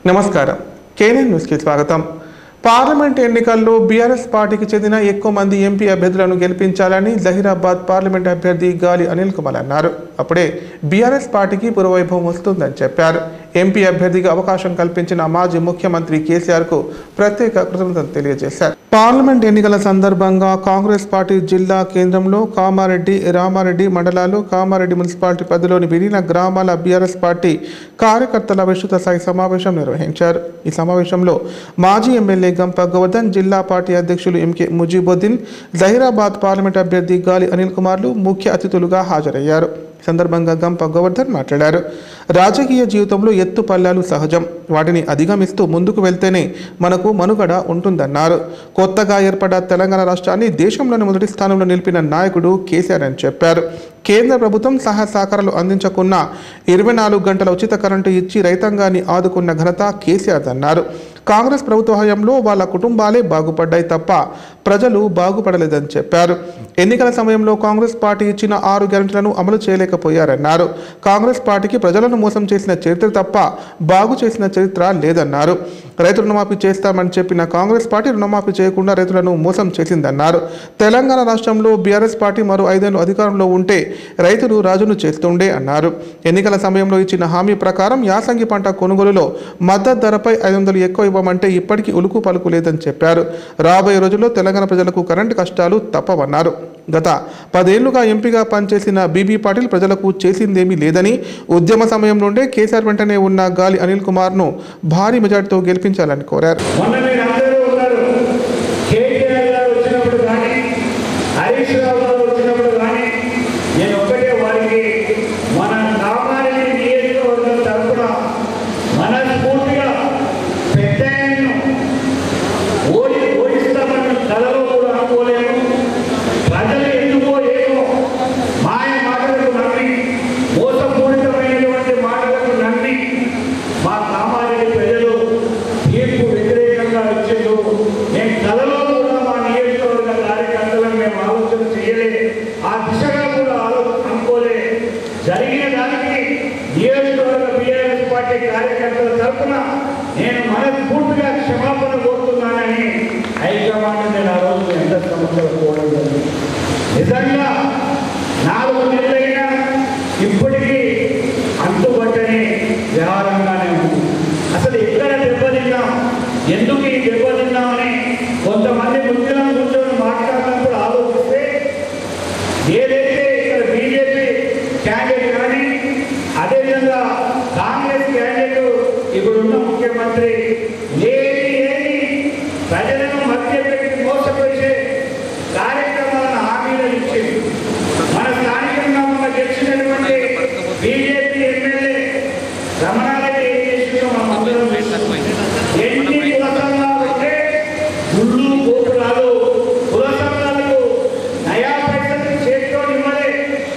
నమస్కారం కేఎన్ఎన్ న్యూస్కి స్వాగతం పార్లమెంట్ ఎన్నికల్లో బీఆర్ఎస్ పార్టీకి చెందిన ఎక్కువ మంది ఎంపీ అభ్యర్థులను గెలిపించాలని జహీరాబాద్ పార్లమెంట్ అభ్యర్థి గాలి అనిల్ కుమార్ అన్నారు అప్పుడే బీఆర్ఎస్ పార్టీకి పురవైభవం వస్తుందని చెప్పారు ఎంపీ అభ్యర్థిగా అవకాశం కల్పించిన మాజీ ముఖ్యమంత్రి కేసీఆర్ కు ప్రత్యేక కృతజ్ఞతలు తెలియజేశారు పార్లమెంట్ ఎన్నికల సందర్భంగా కాంగ్రెస్ పార్టీ జిల్లా కేంద్రంలో కామారెడ్డి రామారెడ్డి మండలాలు కామారెడ్డి మున్సిపాలిటీ పరిధిలోని విలీన గ్రామాల బీఆర్ఎస్ పార్టీ కార్యకర్తల విస్తృత స్థాయి సమావేశం నిర్వహించారు ఈ సమావేశంలో మాజీ ఎమ్మెల్యే గంప గోవర్ధన్ జిల్లా పార్టీ అధ్యక్షులు ఎంకే ముజీబుద్దీన్ జహీరాబాద్ పార్లమెంట్ అభ్యర్థి గాలి అనిల్ కుమార్లు ముఖ్య అతిథులుగా హాజరయ్యారు ఈ సందర్భంగా గంప గోవర్ధన్ మాట్లాడారు రాజకీయ జీవితంలో ఎత్తు పల్లాలు సహజం వాటిని అధిగమిస్తూ ముందుకు వెళ్తేనే మనకు మనుగడ ఉంటుందన్నారు కొత్తగా ఏర్పడ్డ తెలంగాణ రాష్ట్రాన్ని దేశంలోని మొదటి స్థానంలో నిలిపిన నాయకుడు కేసీఆర్ అని చెప్పారు కేంద్ర ప్రభుత్వం సహాయ సహకారాలు అందించకున్న ఇరవై నాలుగు గంటల ఉచిత కరెంటు ఇచ్చి రైతాంగాన్ని ఆదుకున్న ఘనత కేసీఆర్ అన్నారు కాంగ్రెస్ ప్రభుత్వ హయాంలో వాళ్ళ కుటుంబాలే బాగుపడ్డాయి తప్ప ప్రజలు బాగుపడలేదని చెప్పారు ఎన్నికల సమయంలో కాంగ్రెస్ పార్టీ ఇచ్చిన ఆరు గ్యారెంటీలను అమలు చేయలేకపోయారన్నారు కాంగ్రెస్ పార్టీకి ప్రజలను మోసం చేసిన చరిత్ర తప్ప బాగు చేసిన చరిత్ర లేదన్నారు రైతు రుణమాఫీ చేస్తామని చెప్పిన కాంగ్రెస్ పార్టీ రుణమాఫీ చేయకుండా రైతులను మోసం చేసిందన్నారు తెలంగాణ రాష్ట్రంలో బీఆర్ఎస్ పార్టీ మరో ఐదేళ్లు అధికారంలో ఉంటే రైతులు రాజును చేస్తుండే అన్నారు ఎన్నికల సమయంలో ఇచ్చిన హామీ ప్రకారం యాసంగి పంట కొనుగోలులో మద్దతు ధరపై ఐదు వందలు ఎక్కువ ఇవ్వమంటే ఇప్పటికీ ఉలుకు పలుకు లేదని చెప్పారు రాబోయే రోజుల్లో తెలంగాణ ప్రజలకు కరెంటు కష్టాలు తప్పవన్నారు గత పదేళ్లుగా ఎంపీగా పనిచేసిన బీబీ పాటిల్ ప్రజలకు చేసిందేమీ లేదని ఉద్యమ సమయం నుండే కేసీఆర్ వెంటనే ఉన్న గాలి అనిల్ కుమార్ను భారీ మెజార్టీతో గెలిపించాలని కోరారు మొన్న మీరు అందరూ ఉన్నారు కేటీఆర్ గారు వచ్చినప్పుడు కానీ హరీష్ రావు గారు వచ్చినప్పుడు కానీ నేను ఒక్కటే వారికి మన కామారెడ్డి నియోజకవర్గం తరఫున మనస్ఫూర్తిగా పెద్ద ఆయన్ను ఓడి ఓడిస్తామన్న కలలో కూడా అనుకోలేము ప్రజలు ఎందుకో ఏమో మాయ మాటలకు నమ్మి మోసపూరితమైనటువంటి మాటలకు నమ్మి మా కామారెడ్డి ప్రజలు తీర్పు వ్యతిరేకంగా ఇచ్చారు మేము కలలో కూడా మా నియోజకవర్గ కార్యకర్తలను మేము ఆలోచన చేయలే ఆ దిశగా కూడా ఆలోచన అనుకోలే జరిగిన దానికి నియోజకవర్గ బీఆర్ఎస్ పార్టీ కార్యకర్తల తరఫున నేను మనస్ఫూర్తిగా క్షమాపణ కోరుతున్నానని హైకమాండ్ నేను ఆ రోజు ఎంత సమస్యలు కోరడం జరిగింది. నిజంగా నాలుగు నెలలైనా ఇప్పటికీ అంతుబట్టని వ్యవహారంగానే ఉంది అసలు ఎక్కడ దెబ్బతిన్నాం ఎందుకు ఈ దెబ్బతిన్నామని కొంతమంది ముఖ్యం కూర్చొని మాట్లాడినప్పుడు ఆలోచిస్తే ఏదైతే ఇక్కడ బీజేపీ క్యాండిడేట్ కానీ అదేవిధంగా కాంగ్రెస్ క్యాండిడేట్ ఇప్పుడున్న ముఖ్యమంత్రి లేని లేని ప్రజలను మధ్యపెట్టి మోసపరిచే కార్యక్రమాలను హామీలు ఇచ్చింది మన స్థానికంగా మన గెలిచినటువంటి బీజేపీ ఎమ్మెల్యే రమణారెడ్డి ఏం చేసిందో మనం అందరం చూస్తున్నాం. ఎన్ని కుల సంఘాలు ఉంటే గుళ్ళు గోపురాలు కుల సంఘాలకు నయా పైసలు చేతితో ఇవ్వలే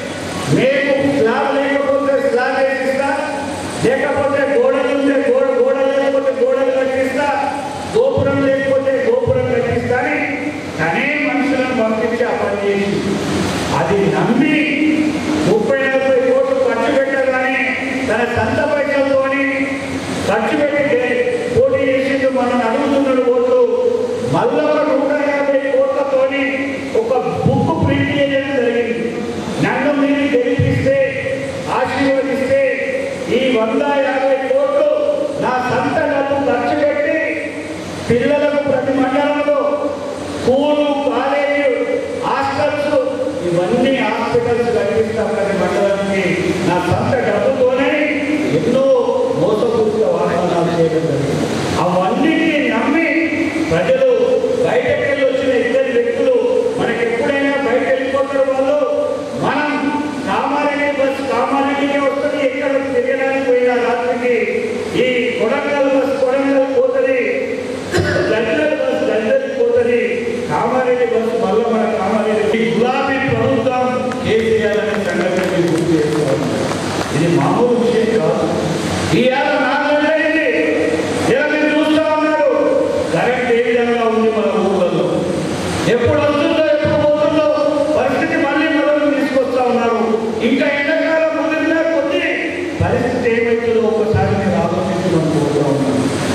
మేము స్లాబ్ లేకపోతే స్లాబ్ వేసిస్తా లేకపోతే గోడలు ఉంటే గోడ గోడలు లేకపోతే గోడలు కట్టిస్తా గోపురం లేకపోతే గోపురం కట్టిస్తా అని తనే మనుషులను పంపించి ఆ పని చేసి అది నమ్మి ముప్పై నలభై కోట్లు ఖర్చు పెట్టగానే తన సొంత పైసలతోని ఖర్చు పెట్టి పోటీ చేసిండు మనం అడుగుతున్నాడు ఓట్లు మళ్ళా ఒక నూట యాభై కోట్లతోని ఒక బుక్ ప్రింట్ చేయడం జరిగింది నన్ను మీరు గెలిపిస్తే ఆశీర్వదిస్తే ఈ వంద యాభై కోట్లు నా సొంత డబ్బు ఖర్చు పెట్టి పిల్లలకు ప్రతి మండలంలో స్కూలు కాలేజీ హాస్టల్స్ ఇవన్నీ హాస్పిటల్స్ కల్పిస్తాం ప్రతి మండలానికి నా సొంత డబ్బుతోనే ఎన్నో మోసపూరిత వాహనాలు చేయడం జరిగింది అవన్నిటిని నమ్మి ప్రజలు బయటకు వెళ్ళి వచ్చిన ఇద్దరు వ్యక్తులు మనకి ఎప్పుడైనా బయట వెళ్ళిపోతారు వాళ్ళు మనం కామారెడ్డి బస్ కామారెడ్డికి వస్తుంది ఎక్కడ తిరగడానికి పోయిన రాత్రికి ఈ కొడంగల్ బస్ కొడంగల్ పోతుంది గంటల బస్ గంటలకి పోతుంది కామారెడ్డి బస్ మళ్ళీ మన కామారెడ్డి గులాబీ ప్రభుత్వం కేసీఆర్ అనే సంగతి మీరు గుర్తు చేసుకోవాలి ఇది మామూలు విషయం కాదు ఇవాళ నాలుగు నెలలైంది ఇలా మీరు చూస్తూ ఉన్నారు కరెంట్ ఏ విధంగా ఉంది మన ఊళ్ళలో ఎప్పుడు వస్తుందో ఎప్పుడు పోతుందో పరిస్థితి మళ్ళీ మొదలు తీసుకొస్తా ఉన్నారు ఇంకా ఎండాకాలం ముదిరినా కొద్ది పరిస్థితి ఏమైతుందో ఒకసారి మీరు ఆలోచించమని కోరుతా ఉన్నాను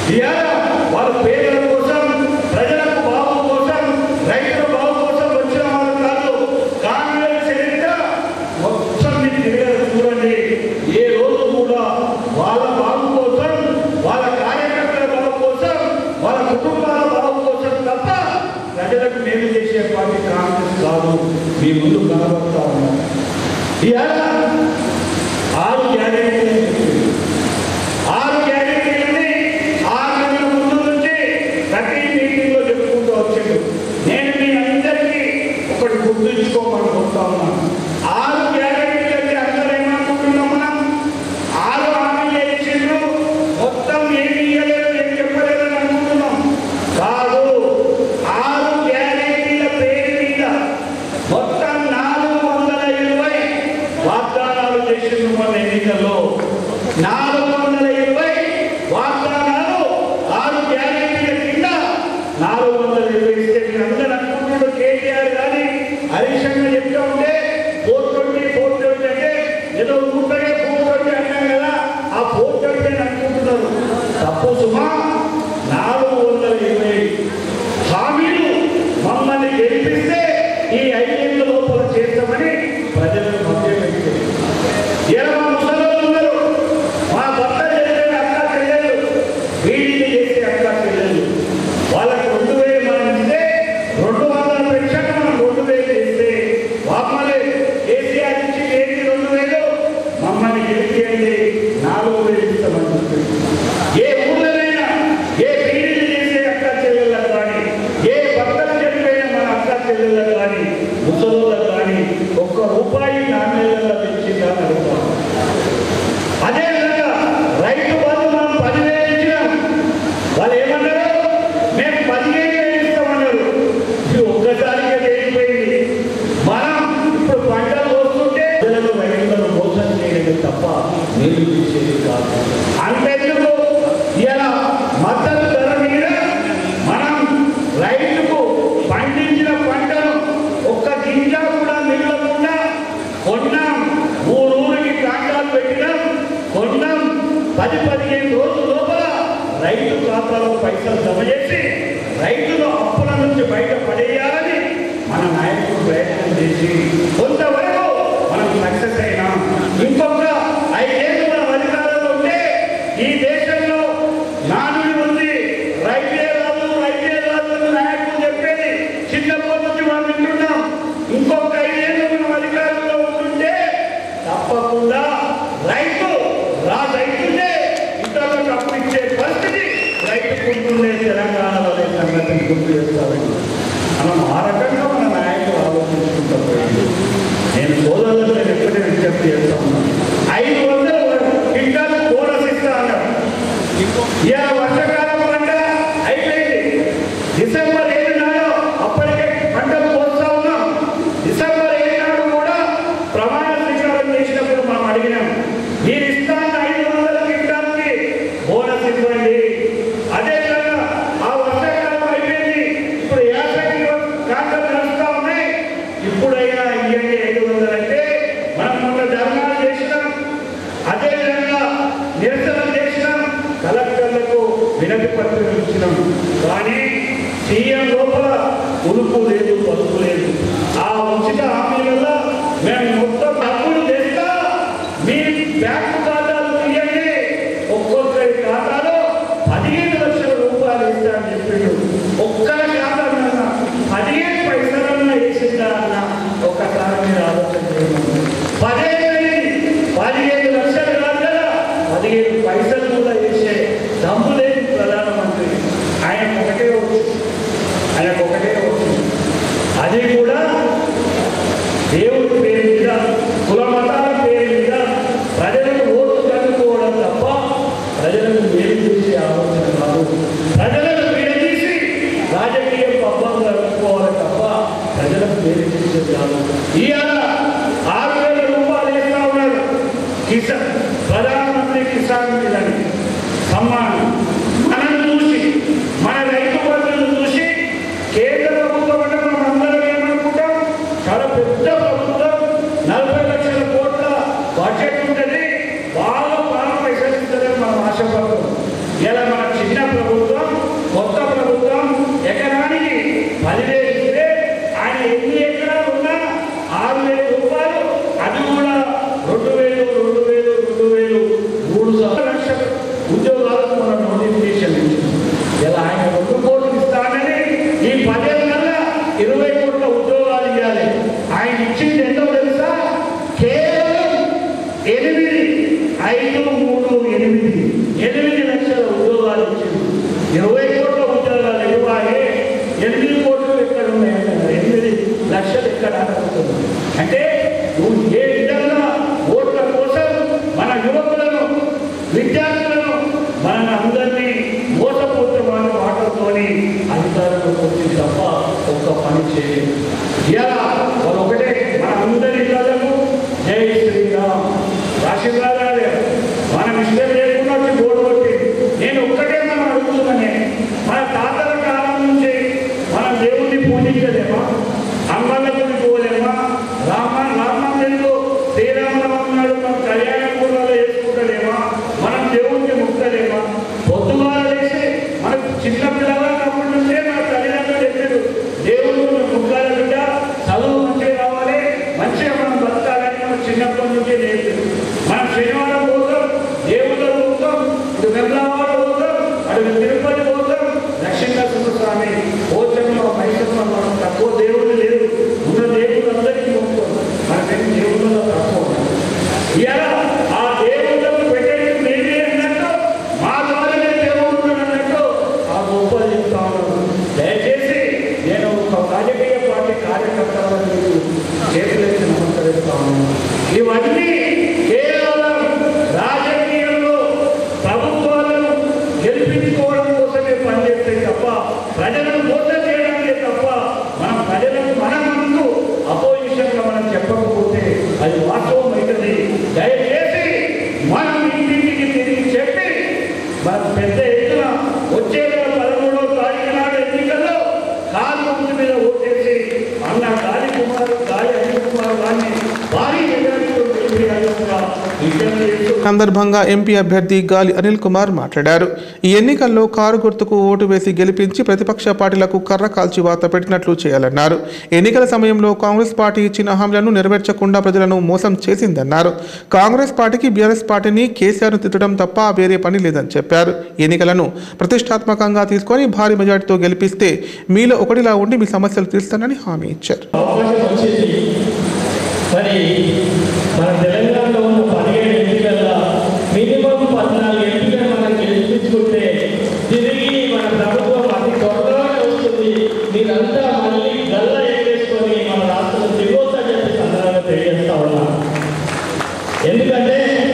ఇవాళ వాళ్ళ పేదల కోసం ప్రజలకు బాగు కోసం రైతుల బాగు కోసం వచ్చిన వాళ్ళు కాదు కాంగ్రెస్ చరిత్ర మొత్తం మీరు తిరగదు చూడండి ఏ రోజు కూడా వాళ్ళ బాగు కోసం వాళ్ళ కార్యకర్తల బాగు కోసం వాళ్ళ కుటుంబాల బాగు కోసం తప్ప ప్రజలకు మేలు చేసే పార్టీ కాంగ్రెస్ కాదు మీ ముందు కనబడతా ఉన్నాం ఇవాళ ఆరు గ్యారెంటీలు ఆరు గ్యారెంటీలని ఆరు నెలల ముందు నుంచి ప్రతి మీటింగ్లో చెప్పుకుంటూ వచ్చాడు నేను మీ అందరికీ ఒకటి గుర్తుంచుకోమని కోరుతా ఉన్నాను ఆరు గ్యారెంటీలు అంటే అందరూ ఏమనుకుంటున్నాం మనం ఆరు హామీలు ఇచ్చిండ్రు మొత్తం ఏమి ఇవ్వలేదు నేను చెప్పలేదని అనుకుంటున్నాం కాదు ఆరు గ్యారెంటీల పేరు మీద మొత్తం నాలుగు వందల ఇరవై వాగ్దానాలు చేసిండ్రు మన ఎన్నికల్లో నాలుగు వందల ఇరవై వాగ్దానాలు ఆరు గ్యారెంటీల కింద నాలుగు వందల ఇరవై ఇస్తే మీరు అందరూ అనుకుంటున్నారు కేటీఆర్ కానీ హరీష్ అన్న చెప్తా ఉంటే ఫోర్ ట్వంటీ ఫోర్ ట్వంటీ అంటే ఏదో ఊరికే ఫోర్ ట్వంటీ అన్నాం కదా ఆ ఫోర్ ట్వంటీ అని అనుకుంటున్నారు తప్పు సుమా నాలుగు వందల ఇరవై హామీలు మమ్మల్ని గెలిపిస్తే ఈ ఐదేళ్ల లోపల చేస్తామని ప్రజలకు మధ్య పెట్టారు ఇరవై ముసలోళ్ళు ఉన్నారు మా భర్త చేసే అక్క చెల్లెలు వీడిని చేసే అక్క చెల్లెలు వాళ్ళకి రెండు వేలు మనం ఇస్తే రెండు వందల పెన్షన్ మనం రెండు వేలు ఇస్తే మమ్మల్ని కేసీఆర్ ఇచ్చి ఏంటి రెండు వేలు మమ్మల్ని గెలిపియండి నాలుగు వేలు ఇస్తామని చెప్పి ఏ ఊళ్ళనైనా ఏ పీడిని చేసే అక్క చెల్లెళ్ళకు కానీ ఏ భర్తలు చనిపోయిన మన అక్క చెల్లెళ్ళకు కానీ ముసలోళ్ళకు కానీ ఒక్క రూపాయి నాణ్యాలలో పెంచిందా అని అడుగుతాం అదే విధంగా రైతు బంధు మనం పదివేలు ఇచ్చినాం వాళ్ళు ఏమన్నారు మేము పదిహేను వేలు ఇస్తామన్నారు ఇది ఒక్కసారిగా జరిగిపోయింది మనం ఇప్పుడు పంటలు వస్తుంటే ప్రజలను రైతులను మోసం చేయడం తప్ప మేలు చేసేది కాదు అంతెందుకు ఇలా మద్దతు ధర మీద మనం రైతుకు పండించిన పంటను ఒక్క గింజ కూడా మిగలకుండా కొన్నాం మూడు ఊరికి కాంటాలు పెట్టినాం కొన్నాం పది పదిహేను రోజుల లోపల రైతు ఖాతాలో పైసలు జమ చేసి రైతులు అప్పుల నుంచి బయట పడేయాలని మన నాయకుడు ప్రయత్నం చేసి కొంతవరకు మనం సక్సెస్ అయినాం ఇంకొక ఐదేళ్ళు మనం అధికారంలో ఉంటే ఈ దేశంలో నానుడి ఉంది రైతే రాదు రైతే రాదు అని నాయకులు చెప్పేది చిన్నప్పటి నుంచి మనం వింటున్నాం ఇంకొక ఐదేళ్ళు మనం అధికారంలో ఉంటుంటే తప్పకుండా రైతు రా రైతులే ఇతరులకు అప్పు ఇచ్చే పరిస్థితి రైతు ఉంటుండే తెలంగాణలో అనే సంగతిని గుర్తు చేస్తామని మనం ఆ రకంగా మన నాయకులు ఆలోచించుకుంటూ పోయింది నేను సోదరులకు నేను ఎప్పుడే విజ్ఞప్తి చేస్తా ఉన్నాను ఐదు వందలు క్వింటాలు బోనస్ ఇస్తా అన్నారు ఇలా వర్షాకాలం పంట అయిపోయింది డిసెంబర్ ఏడు నాడు అప్పటికే పంటలు కోస్తా ఉన్నాం డిసెంబర్ ఏడు నాడు కూడా ప్రమాణ స్వీకారం చేసినప్పుడు మనం అడిగినాం మీరు ఇస్తాన్న ఐదు వందల క్వింటాల్కి బోనస్ ఇవ్వండి అదేవిధంగా ఆ వర్షాకాలం అయిపోయింది ఇప్పుడు యాసంగి కాంటలు నడుస్తా ఉన్నాయి ఇప్పుడైనా ఇవ్వండి ఐదు వందలు అంటే మనం మొన్న ధర్నాలు చేసినాం అదేవిధంగా నిరసన చేసినాం కలెక్టర్లకు వినతి పత్రం ఇచ్చినాం కానీ సీఎం లోపల ఉలుపు లేదు పలుపు లేదు ఆ ఉచిత హామీలలో మేము మొత్తం డబ్బులు తెస్తా మీ బ్యాంకు ఖాతాలు తీయండి ఒక్కొక్కరి ఖాతాలో పదిహేను లక్షల రూపాయలు ఇస్తా అని చెప్పిండు ఒక్కరి ఖాతా మీద పదిహేను పైసలన్నా వేసిందా అన్న ఒక్కసారి మీరు ఆలోచన చేయండి పదిహేను పదిహేను లక్షలు కాదు కదా పదిహేను పైసలు కూడా వేసే దమ్ము లేని ప్రధానమంత్రి ఆయన ఒకటే వచ్చు ఆయనకు ఒకటే వచ్చు అది కూడా దేవుడి పేరు మీద కుల మతాల పేరు మీద ప్రజలకు ఓటు కనుక్కోవడం తప్ప ప్రజలకు మేలు చేసే ఆలోచన కాదు ప్రజలను విడదీసి రాజకీయ పబ్బం జరుపుకోవాలి తప్ప ప్రజలకు మేలు చేసేది కాదు ఇవాళ ఆరు వేల రూపాయలు ఇస్తా ఉన్నారు కిసాన్ ప్రధానమంత్రి కిసాన్ నిధి సమ్మానం మనం చూసి మన రైతు బంధువులు చూసి కేంద్ర ప్రభుత్వం అంటే మనం అందరం ఏమనుకుంటాం చాలా పెద్ద ప్రభుత్వం నలభై లక్షల కోట్ల బడ్జెట్ ఉంటుంది బాగా బాగా పైసలు ఇస్తుందని మనం ఆశపడతాం ఇలా మన చిన్న ప్రభుత్వం ఏ విధంగా ఓట్ల కోసం మన యువకులను విద్యార్థులను మన అందరినీ మోసపోతున్న మాటలతోని అధికారంలోకి వచ్చింది తప్ప ఒక్క పని చేయలేదు ఇలా వాళ్ళు ఒకటే మన అందరి కథకు జై శ్రీరామ్ రాశిగారే మనం ఇష్టం లేకుండా వచ్చి గోడు కొట్టి నేను ఒక్కటే మనం అడుగుతున్నానే మన తాతల కాలం నుంచి మనం దేవుణ్ణి పూజించలేమా అంగళ్ళ గుడి పోలేమా రామ రామందిలో శ్రీరామనవమి నాడు మనం కళ్యాణ కూరలో వేసుకుంటలేమా మనం దేవుణ్ణి ముక్కలేమా పొద్దుగాల లేచి మనకు చిన్న పిల్లగా అప్పటి నుంచే మన తల్లిదండ్రులు చెప్పారు దేవుడు ముక్కల బిడ్డ చదువు మంచిగా రావాలి మంచిగా మనం బతకాలని మనం చిన్నప్పటి నుంచే నేర్పారు మనం శనివారం పోతాం దేవుళ్ళ పోతాం ఇటు వెమ్లవాడ పోతాం అటు తిరుపతి పోతాం దక్షిణ స్వామి పోచమ్మ మైసమ్మ మనం తక్కువ దేవుడు లేదు ఉన్న దేవుడు అందరికీ మొక్కుతాం మనకేం దేవుళ్ళలో తక్కువ ఇలా ఆ దేవుళ్ళకు పెట్టేది నేనే అన్నట్టు మా ద్వారానే దేవుడు అన్నట్టు ఆ గొప్ప చెప్తా ఉన్నాను దయచేసి నేను ఒక రాజకీయ పార్టీ కార్యకర్తలను చేతులెత్తి నమస్కరిస్తా ఉన్నాను ఇవన్నీ కేవలం రాజకీయంలో ప్రభుత్వాలను గెలిపించుకోవడం కోసమే పనిచేస్తాయి తప్ప ప్రజలను మోసం చేయడానికే తప్ప మనం ప్రజలకు మన ముందు అపోజిషన్గా మనం చెప్పకపోతే అది వాస్తవం అవుతుంది దయచేసి మనం ఇంటింటికి తిరిగి చెప్పి మనం పెద్ద ఎత్తున వచ్చే నెల పదమూడవ తారీఖు నాడు ఎన్నికల్లో కాలు గుర్తు మీద ఓటేసి అన్న గాలి కుమార్ గాలి అనిల్ కుమార్ గారిని భారీ మెజారిటీతో గెలిపించాల్సిందిగా విజ్ఞప్తి చేస్తూ సందర్భంగా ఎంపీ అభ్యర్థి గాలి అనిల్ కుమార్ మాట్లాడారు ఈ ఎన్నికల్లో కారు గుర్తుకు ఓటు వేసి గెలిపించి ప్రతిపక్ష పార్టీలకు కర్ర కాల్చి వాత పెట్టినట్లు చేయాలన్నారు ఎన్నికల సమయంలో కాంగ్రెస్ పార్టీ ఇచ్చిన హామీలను నెరవేర్చకుండా ప్రజలను మోసం చేసిందన్నారు కాంగ్రెస్ పార్టీకి బీఆర్ఎస్ పార్టీని కేసీఆర్ను తిట్టడం తప్ప వేరే పని లేదని చెప్పారు ఎన్నికలను ప్రతిష్టాత్మకంగా తీసుకొని భారీ మెజార్టీతో గెలిపిస్తే మీలో ఒకటిలా ఉండి మీ సమస్యలు తీరుస్తానని హామీ ఇచ్చారు అవకాశం వచ్చింది మరి మన తెలంగాణలో ఉన్న పదిహేడు ఎంపీలలో మినిమం పద్నాలుగు ఎంపీలను మనం గెలిపించుకుంటే తిరిగి మన ప్రభుత్వం అతి త్వరలోనే వస్తుంది మీరంతా మళ్ళీ గల్ల ఎగరేసుకొని మన రాష్ట్రం దిగొద్దని చెప్పి సందర్భంగా తెలియజేస్తా ఉన్నాం ఎందుకంటే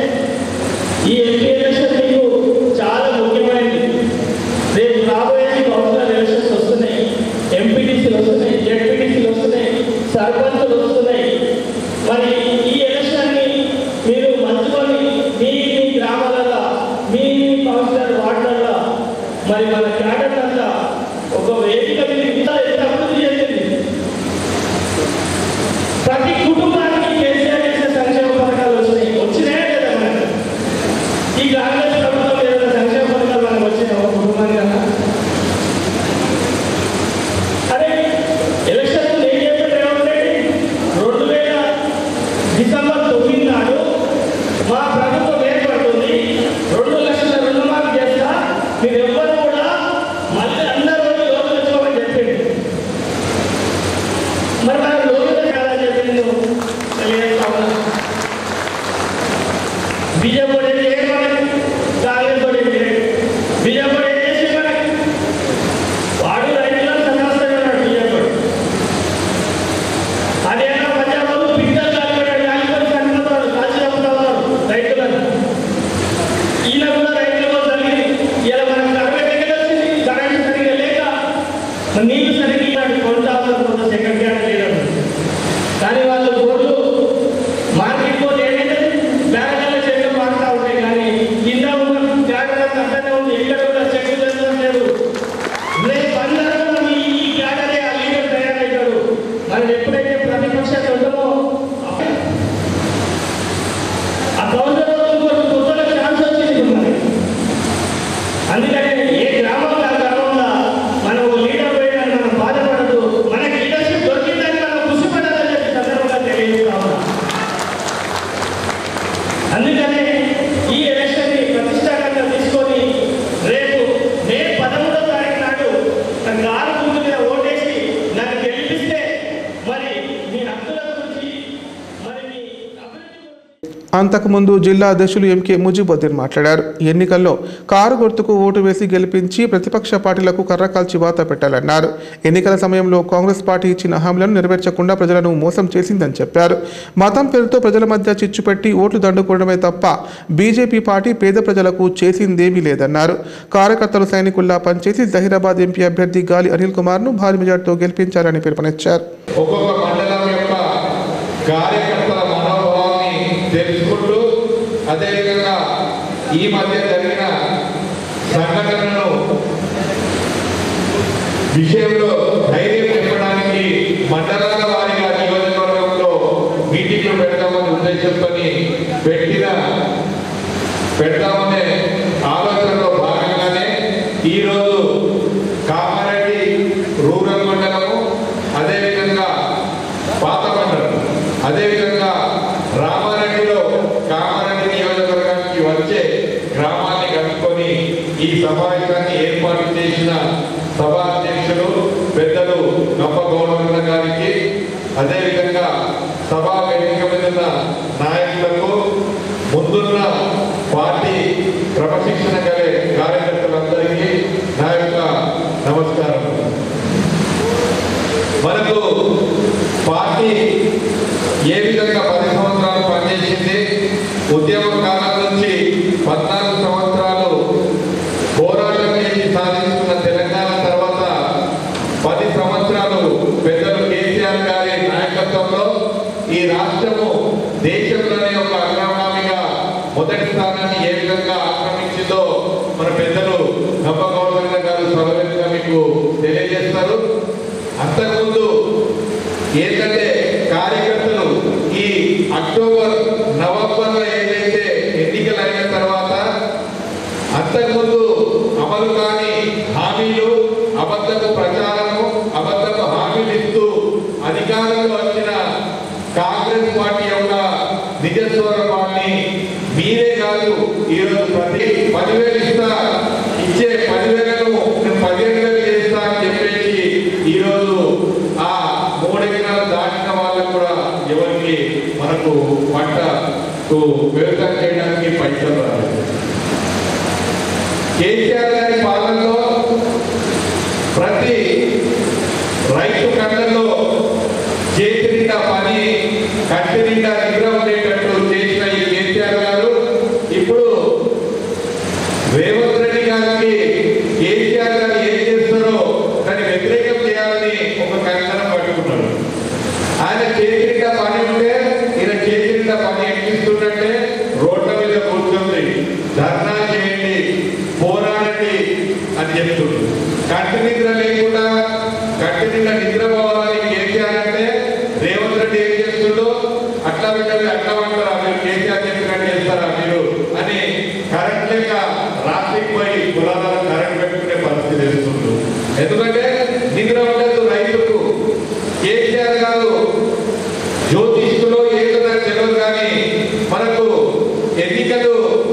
ఈ ఎంపీ ఎలక్షన్ మీకు చాలా ముఖ్యమైనది రేపు రాబోయే కౌన్సిలర్ ఎలక్షన్స్ వస్తున్నాయి ఎంపీటీసీలు వస్తున్నాయి జెడ్పీటీసీలు వస్తున్నాయి సర్పంచులు వస్తున్నాయి మరి ఈ ఎలక్షన్ని మీరు మంచుకొని మీ మీ గ్రామాలలో మీ మీ కౌన్సిలర్ వార్డులలో మరి మన క్యాడర్ అంతా ఒక వేదిక మీద ఇంత ఎంత అభివృద్ధి చేసింది ప్రతి కుటుంబానికి కేసీఆర్ చేసిన సంక్షేమ పథకాలు వచ్చినాయి వచ్చినాయే కదా మనకు ఈ కాంగ్రెస్ ప్రభుత్వం ఏదైనా సంక్షేమ పథకాలు మనకు వచ్చినాయి ఒక కుటుంబానికి అన్నా అరే ఎలక్షన్ ఏం చెప్పాడు రేవంత్ రెడ్డి రెండు వేల డిసెంబర్ తొమ్మిది నాడు మా ప్రభుత్వం ఏర్పడుతుంది రెండు లక్షల రుణమాఫీ చేస్తా మీరు ఎవ్వరు కూడా మళ్ళీ అందరూ లోన్ తెచ్చుకోమని చెప్పింది మరి మన లోన్ చాలా చెప్పింది నువ్వు తెలియజేస్తా ఉన్నా బీజేపీ ఏం మనకి చాలా అంతకుముందు జిల్లా అధ్యక్షులు ఎంకే ముజిబుద్దీన్ మాట్లాడారు ఎన్నికల్లో కారు గుర్తుకు ఓటు వేసి గెలిపించి ప్రతిపక్ష పార్టీలకు కర్రకాల్చి వాత పెట్టాలన్నారు ఎన్నికల సమయంలో కాంగ్రెస్ పార్టీ ఇచ్చిన హామీలను నెరవేర్చకుండా ప్రజలను మోసం చేసిందని చెప్పారు మతం పేరుతో ప్రజల మధ్య చిచ్చు పెట్టి ఓట్లు దండుకోవడమే తప్ప బీజేపీ పార్టీ పేద ప్రజలకు చేసిందేమీ లేదన్నారు కార్యకర్తలు సైనికుల్లా పనిచేసి జహీరాబాద్ ఎంపీ అభ్యర్థి గాలి అనిల్ కుమార్ను భారీ మెజార్టీతో గెలిపించాలని పిలుపునిచ్చారు ఒక్కొక్క మండలం యొక్క కార్యకర్తల మనోభావాన్ని తెలుసుకుంటూ అదేవిధంగా ఈ మధ్య జరిగిన సంఘటనను విషయంలో ధైర్యం చెప్పడానికి మండలాల వారీగా నియోజకవర్గంలో మీటింగ్లు పెడతామని ఉద్దేశంతో పెట్టిన పెడతామనే ఆలోచనలో భాగంగానే ఈరోజు కామారెడ్డి రూరల్ మండలము అదేవిధంగా పాత మండలం అదేవిధంగా రామారెడ్డిలో కామారెడ్డి నియోజకవర్గానికి వచ్చే గ్రామాన్ని కనుక్కొని ఈ సమావేశాన్ని ఏర్పాటు చేసిన సభా అధ్యక్షులు పెద్దలు నప్ప గౌరవ గారికి అదేవిధంగా సభా వేదిక మీద ఉన్న నాయకులకు ముందున్న పార్టీ క్రమశిక్షణ కలిగే కార్యకర్తలందరికీ నా యొక్క నమస్కారం మనకు పార్టీ ఏ విధంగా పది సంవత్సరాలు పనిచేసింది ఉద్యమ కాలం నుంచి పద్నాలుగు సంవత్సరాలు పోరాటం చేసి సాధించుకున్న తెలంగాణ తర్వాత పది సంవత్సరాలు పెద్దలు కేసీఆర్ గారి నాయకత్వంలో ఈ రాష్ట్రము దేశంలోనే ఒక అగ్రగామిగా మొదటి స్థానాన్ని ఏ విధంగా ఆక్రమించిందో మన పెద్దలు నమ్మగౌరవ గారు సభలుగా మీకు తెలియజేస్తారు అంతకుముందు ఏంటంటే కార్యకర్తలు ఈ అక్టోబర్ నవంబర్లో ఏదైతే ఎన్నికలు అయిన తర్వాత అంతకుముందు అమలు కాని హామీలు అబద్ధపు ప్రచారము అబద్ధపు హామీలు ఇస్తూ అధికారంలో వచ్చిన కాంగ్రెస్ పార్టీ యొక్క నిజ స్వరూపాన్ని మీరే కాదు ఈరోజు ప్రతి పదివేలు ఇస్తా ఇచ్చే పదివేలను నేను పదిహేను వేలు చేస్తా అని చెప్పేసి ఈరోజు ఆ మూడెకరాలు దాటిన వాళ్ళకు కూడా ఎవరికి మనకు పంటకు వ్యవసాయం చేయడానికి పైసలు రాలేదు కేసీఆర్ గారి పాలనలో ప్రతి రైతు కళ్ళలో చేతి నిండా పని కంటి నిండా నిద్ర ఉండేటట్టు చేసిన ఈ కేసీఆర్ గారు ఇప్పుడు రేవంత్ రెడ్డి గారికి కేసీఆర్ గారు ఏం చేస్తారో దాన్ని వ్యతిరేకం చేయాలని ఒక కంకణం పట్టుకున్నాడు ఆయన చేతి నిండా పని ఉంటే ఈయన చేతి నిండా పని ఎక్కిస్తుంటే రోడ్ల మీద కూర్చుంది ధర్నా చేయండి పోరాడండి అని చెప్తుంది కంటి నిద్ర లేకుండా కంటి నిండా నిద్రపోవాలని కేసీఆర్ అంటే రేవంత్ రెడ్డి ఏం చేస్తుండో అట్లా పెట్టాలి అట్లా అంటారా మీరు కేసీఆర్ చెప్పినట్టు చేస్తారా మీరు అని కరెంట్ లేక రాత్రికి పోయి పొలాలలో కరెంట్ పెట్టుకునే పరిస్థితి వేస్తుండ్రు ఎందుకంటే నిద్ర ఉండదు రైతుకు కేసీఆర్ గారు జ్యోతిష్కులో ఏదో నాకు తెలియదు కానీ మనకు ఎన్నికలు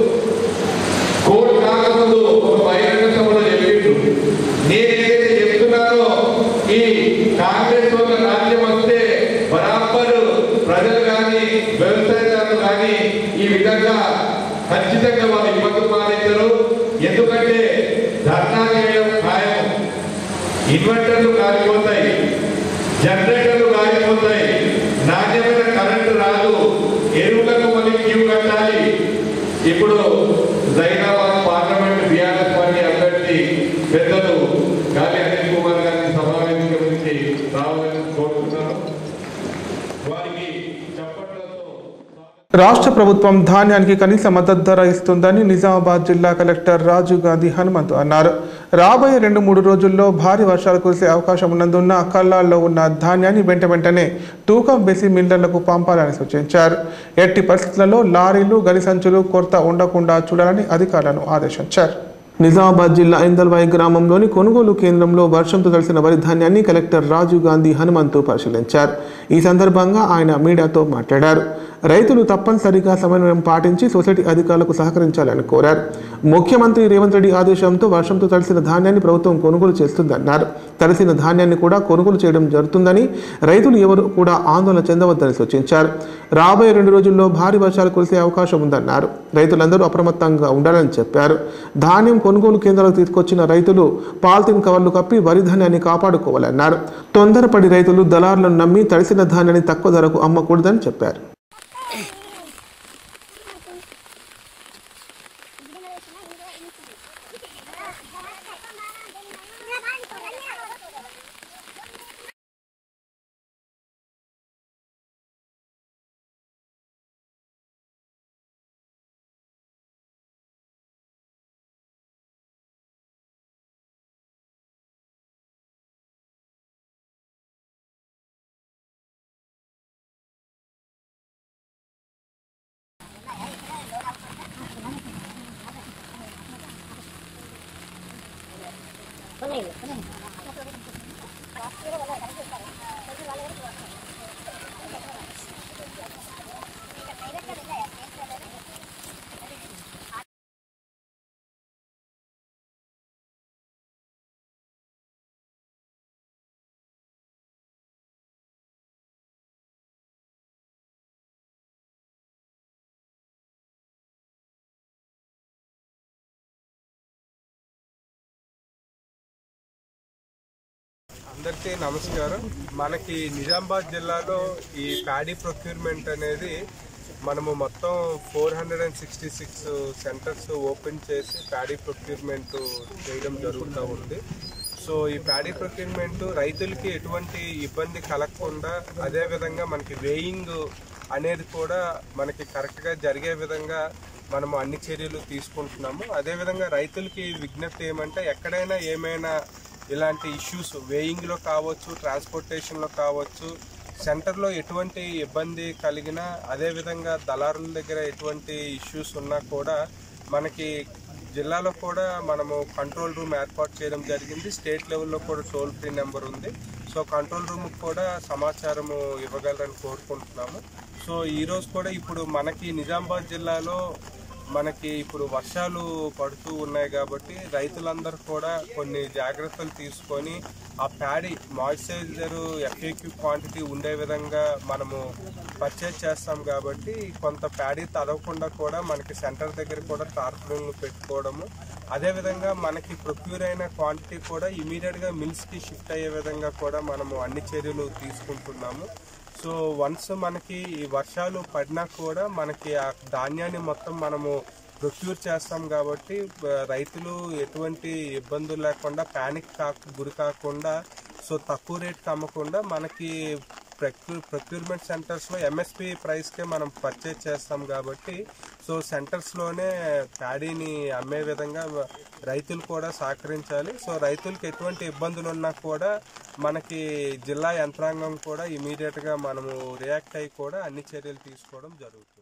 కోడ్ కాకముందు ఒక బహిరంగ సభలో చెప్పిండు నేను ఏదైతే చెప్తున్నానో ఈ కాంగ్రెస్ వాళ్ళ రాజ్యం వస్తే బరాబర్ ప్రజలు కానీ వ్యవసాయదారులు కానీ ఈ విధంగా ఖచ్చితంగా వాళ్ళు ఇబ్బంది పాలించరు ఎందుకంటే ధర్నా చేయడం ఖాయం ఇన్వర్టర్లు కాలిపోతాయి జనరేటర్లు కాలిపోతాయి నాణ్యమైన కరెంటు రాదు ఎరువులకు మళ్ళీ క్యూ కట్టాలి ఇప్పుడు జైనాబాద్ పార్లమెంట్ బీఆర్ఎస్ పార్టీ అభ్యర్థి పెద్దలు గాలి అనిల్ కుమార్ గారిని సమావేశం గురించి రావాలని కోరుతున్నాను వారికి చప్పట్లతో రాష్ట్ర ప్రభుత్వం ధాన్యానికి కనీస మద్దతు ధర ఇస్తుందని నిజామాబాద్ జిల్లా కలెక్టర్ రాజీవ్ గాంధీ హనుమంతు అన్నారు రాబోయే రెండు మూడు రోజుల్లో భారీ వర్షాలు కురిసే అవకాశం ఉన్నందున కల్లాల్లో ఉన్న ధాన్యాన్ని వెంట వెంటనే తూకం వేసి మిల్లర్లకు పంపాలని సూచించారు ఎట్టి పరిస్థితులలో లారీలు గని సంచులు కొరత ఉండకుండా చూడాలని అధికారులను ఆదేశించారు నిజామాబాద్ జిల్లా ఇందల్వాయి గ్రామంలోని కొనుగోలు కేంద్రంలో వర్షంతో తడిసిన వరి ధాన్యాన్ని కలెక్టర్ రాజీవ్ గాంధీ హనుమంతు పరిశీలించారు ఈ సందర్భంగా ఆయన మీడియాతో మాట్లాడారు రైతులు తప్పనిసరిగా సమన్వయం పాటించి సొసైటీ అధికారులకు సహకరించాలని కోరారు ముఖ్యమంత్రి రేవంత్ రెడ్డి ఆదేశంతో వర్షంతో తడిసిన ధాన్యాన్ని ప్రభుత్వం కొనుగోలు చేస్తుందన్నారు తడిసిన ధాన్యాన్ని కూడా కొనుగోలు చేయడం జరుగుతుందని రైతులు ఎవరు కూడా ఆందోళన చెందవద్దని సూచించారు రాబోయే రెండు రోజుల్లో భారీ వర్షాలు కురిసే అవకాశం ఉందన్నారు రైతులందరూ అప్రమత్తంగా ఉండాలని చెప్పారు ధాన్యం కొనుగోలు కేంద్రాలకు తీసుకొచ్చిన రైతులు పాలిథిన్ కవర్లు కప్పి వరి ధాన్యాన్ని కాపాడుకోవాలన్నారు తొందరపడి రైతులు దళారులను నమ్మి తడిసిన ధాన్యాన్ని తక్కువ ధరకు అమ్మకూడదని చెప్పారు అందరికీ నమస్కారం మనకి నిజామాబాద్ జిల్లాలో ఈ ప్యాడీ ప్రొక్యూర్మెంట్ అనేది మనము మొత్తం four hundred and sixty six centres open చేసి ప్యాడీ ప్రొక్యూర్మెంట్ చేయడం జరుగుతూ ఉంది సో ఈ ప్యాడీ ప్రొక్యూర్మెంట్ రైతులకి ఎటువంటి ఇబ్బంది కలగకుండా అదేవిధంగా మనకి వేయింగ్ అనేది కూడా మనకి కరెక్ట్గా జరిగే విధంగా మనము అన్ని చర్యలు తీసుకుంటున్నాము అదేవిధంగా రైతులకి విజ్ఞప్తి ఏమంటే ఎక్కడైనా ఏమైనా ఇలాంటి ఇష్యూస్ వేయింగ్లో కావచ్చు ట్రాన్స్పోర్టేషన్లో కావచ్చు సెంటర్లో ఎటువంటి ఇబ్బంది కలిగినా అదేవిధంగా దళారుల దగ్గర ఎటువంటి ఇష్యూస్ ఉన్నా కూడా మనకి జిల్లాలో కూడా మనము కంట్రోల్ రూమ్ ఏర్పాటు చేయడం జరిగింది స్టేట్ లెవెల్లో కూడా టోల్ ఫ్రీ నెంబర్ ఉంది సో కంట్రోల్ రూమ్ కూడా సమాచారము ఇవ్వగలరని కోరుకుంటున్నాము సో ఈరోజు కూడా ఇప్పుడు మనకి నిజామాబాద్ జిల్లాలో మనకి ఇప్పుడు వర్షాలు పడుతూ ఉన్నాయి కాబట్టి రైతులందరూ కూడా కొన్ని జాగ్రత్తలు తీసుకొని ఆ ప్యాడీ మాయిశ్చరైజర్ ఎఫ్ఏక్యూ క్వాంటిటీ ఉండే విధంగా మనము పర్చేజ్ చేస్తాం కాబట్టి కొంత ప్యాడీ తడవకుండా కూడా మనకి సెంటర్ దగ్గర కూడా టార్పులను పెట్టుకోవడము అదేవిధంగా మనకి ప్రొక్యూర్ అయిన క్వాంటిటీ కూడా ఇమీడియట్గా మిల్స్కి షిఫ్ట్ అయ్యే విధంగా కూడా మనము అన్ని చర్యలు తీసుకుంటున్నాము సో వన్స్ మనకి ఈ వర్షాలు పడినా కూడా మనకి ఆ ధాన్యాన్ని మొత్తం మనము ప్రొక్యూర్ చేస్తాం కాబట్టి బ- రైతులు ఎటువంటి ఇబ్బందులు లేకుండా ప్యానిక్ కాకు గురి కాకుండా సో తక్కువ రేట్కి అమ్మకుండా మనకి ప్రక్యూ ప్రొక్యూర్మెంట్ సెంటర్స్లో ఎంఎస్పి ప్రైస్కే మనం పర్చేజ్ చేస్తాం కాబట్టి సో సెంటర్స్లోనే ప్యాడీని అమ్మే విధంగా రైతులు కూడా సహకరించాలి సో రైతులకు ఎటువంటి ఇబ్బందులు ఉన్నా కూడా మనకి జిల్లా యంత్రాంగం కూడా ఇమీడియట్గా మనము రియాక్ట్ అయ్యి కూడా అన్ని చర్యలు తీసుకోవడం జరుగుతుంది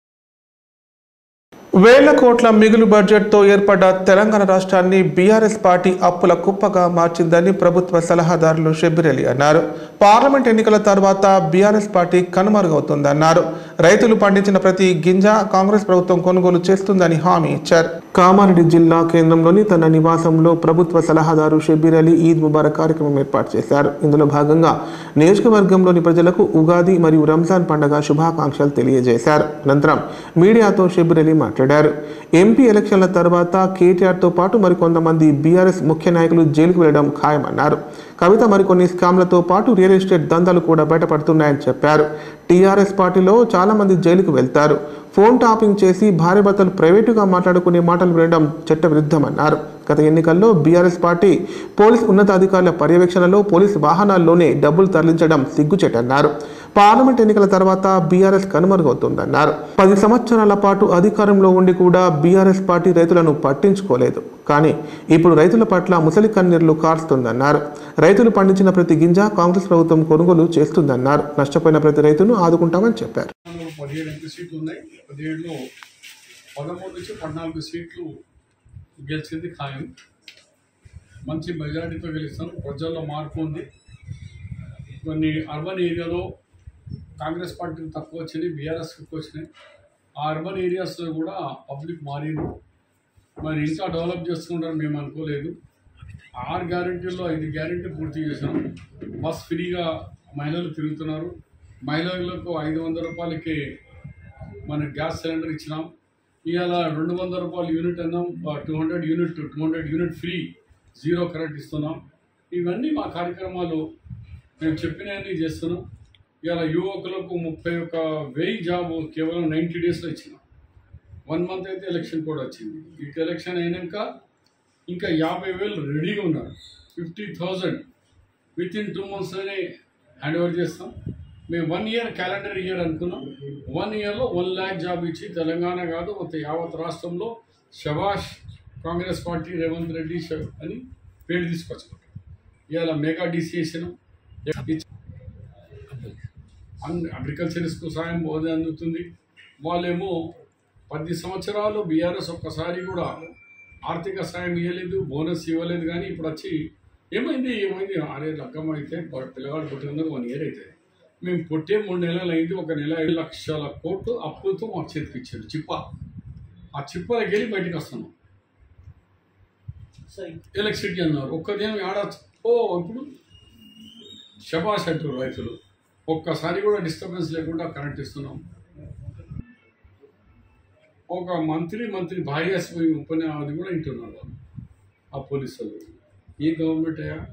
వేల కోట్ల మిగులు బడ్జెట్తో ఏర్పడ్డ తెలంగాణ రాష్ట్రాన్ని బీఆర్ఎస్ పార్టీ అప్పుల కుప్పగా మార్చిందని ప్రభుత్వ సలహాదారులు షబ్బీర్ అలీ అన్నారు పార్లమెంట్ ఎన్నికల తర్వాత బీఆర్ఎస్ పార్టీ కనుమరుగవుతుందన్నారు రైతులు పండించిన ప్రతి గింజ కాంగ్రెస్ ప్రభుత్వం కొనుగోలు చేస్తుందని హామీ ఇచ్చారు కామారెడ్డి జిల్లా కేంద్రంలోని తన నివాసంలో ప్రభుత్వ సలహాదారు షబ్బీర్ అలీ ఈద్ ముబారక్ కార్యక్రమం ఏర్పాటు చేశారు ఇందులో భాగంగా నియోజకవర్గంలోని ప్రజలకు ఉగాది మరియు రంజాన్ పండుగ శుభాకాంక్షలు తెలియజేశారు అనంతరం మీడియాతో షబ్బీర్ అలీ మాట్లాడారు ఎంపీ ఎలక్షన్ల తర్వాత కేటీఆర్తో పాటు మరికొంతమంది బీఆర్ఎస్ ముఖ్య నాయకులు జైలుకు వెళ్లడం ఖాయమన్నారు కవిత మరికొన్ని స్కామ్లతో పాటు రియల్ ఎస్టేట్ దందాలు కూడా బయటపడుతున్నాయని చెప్పారు టీఆర్ఎస్ పార్టీలో చాలా మంది జైలుకు వెళ్తారు ఫోన్ టాపింగ్ చేసి భార్య భర్తలు ప్రైవేటుగా మాట్లాడుకునే మాటలు వినడం చట్టవిరుద్ధమన్నారు గత ఎన్నికల్లో బీఆర్ఎస్ పార్టీ పోలీస్ ఉన్నతాధికారుల పర్యవేక్షణలో పోలీస్ వాహనాల్లోనే డబ్బులు తరలించడం సిగ్గుచేటన్నారు పార్లమెంట్ ఎన్నికల తర్వాత బీఆర్ఎస్ కనుమరుగవుతుందన్నారు పది సంవత్సరాల పాటు అధికారంలో ఉండి కూడా బీఆర్ఎస్ పార్టీ రైతులను పట్టించుకోలేదు కానీ ఇప్పుడు రైతుల పట్ల ముసలి కన్నీళ్లు కారుస్తుందన్నారు రైతులు పండించిన ప్రతి గింజ కాంగ్రెస్ ప్రభుత్వం కొనుగోలు చేస్తుందన్నారు నష్టపోయిన ప్రతి రైతును ఆదుకుంటామని చెప్పారు తెలంగాణలో పదిహేడు ఎంపీ సీట్లు ఉన్నాయి పదిహేడులో పదమూడు నుంచి పద్నాలుగు సీట్లు గెలిచింది ఖాయం మంచి మెజారిటీతో గెలుస్తాను ప్రజల్లో మార్పు ఉంది కొన్ని అర్బన్ ఏరియాలో కాంగ్రెస్ పార్టీకి తక్కువ వచ్చినాయి బీఆర్ఎస్కి ఎక్కువ వచ్చినాయి ఆ అర్బన్ ఏరియాస్లో కూడా పబ్లిక్ మారింది మరి ఇంకా డెవలప్ చేసుకుంటారని మేము అనుకోలేదు ఆరు గ్యారెంటీల్లో ఐదు గ్యారెంటీ పూర్తి చేసాం బస్ ఫ్రీగా మహిళలు తిరుగుతున్నారు మహిళలకు ఐదు వందల రూపాయలకి మన గ్యాస్ సిలిండర్ ఇచ్చినాం ఇవాళ రెండు వందల రూపాయలు యూనిట్ అన్నాం two hundred unit two hundred unit free zero current ఇస్తున్నాం ఇవన్నీ మా కార్యక్రమాలు మేము చెప్పినవన్నీ చేస్తున్నాం ఇవాళ యువకులకు ముప్పై ఒక వెయ్యి జాబ్ కేవలం నైంటీ డేస్లో ఇచ్చినాం వన్ మంత్ అయితే ఎలక్షన్ కూడా వచ్చింది ఈ ఎలక్షన్ అయినాక ఇంకా యాభై వేలు రెడీగా ఉన్నారు fifty thousand within two మంత్స్లోనే హ్యాండ్ ఓవర్ చేస్తాం మేము వన్ ఇయర్ క్యాలెండర్ ఇయర్ అనుకున్నాం వన్ ఇయర్లో వన్ ల్యాక్ జాబ్ ఇచ్చి తెలంగాణ కాదు మొత్తం యావత్ రాష్ట్రంలో శభాష్ కాంగ్రెస్ పార్టీ రేవంత్ రెడ్డి శ- అని పేరు తీసుకొచ్చుకుంటాం ఇవాళ మెగా డిసియేషన్ అగ్రికల్చరిస్ట్కు సాయం బోధ అందుతుంది వాళ్ళేమో పది సంవత్సరాలు బీఆర్ఎస్ ఒక్కసారి కూడా ఆర్థిక సాయం ఇవ్వలేదు బోనస్ ఇవ్వలేదు కానీ ఇప్పుడు వచ్చి ఏమైంది ఏమైంది అరే లగ్గం అయితే ప- పిల్లగాడు పుట్టినందుకు వన్ ఇయర్ అవుతుంది మేము పుట్టే మూడు నెలలు అయింది ఒక నెల ఐదు లక్షల కోట్లు అప్పులతో మాకు చేతికి ఇచ్చారు చిప్ప ఆ చిప్పలకి వెళ్ళి బయటకు వస్తున్నాం ఎలక్ట్రిసిటీ అన్నారు ఒక్కదేం ఏడ ఓ ఇప్పుడు శబాష్ అంటారు రైతులు ఒక్కసారి కూడా డిస్టర్బెన్స్ లేకుండా కరెంట్ ఇస్తున్నాం ఒక మంత్రి మంత్రి భార్య ఉపన్యా అది కూడా వింటున్నారు వాళ్ళు ఆ పోలీసులు ఏ గవర్నమెంట్ అయ్యా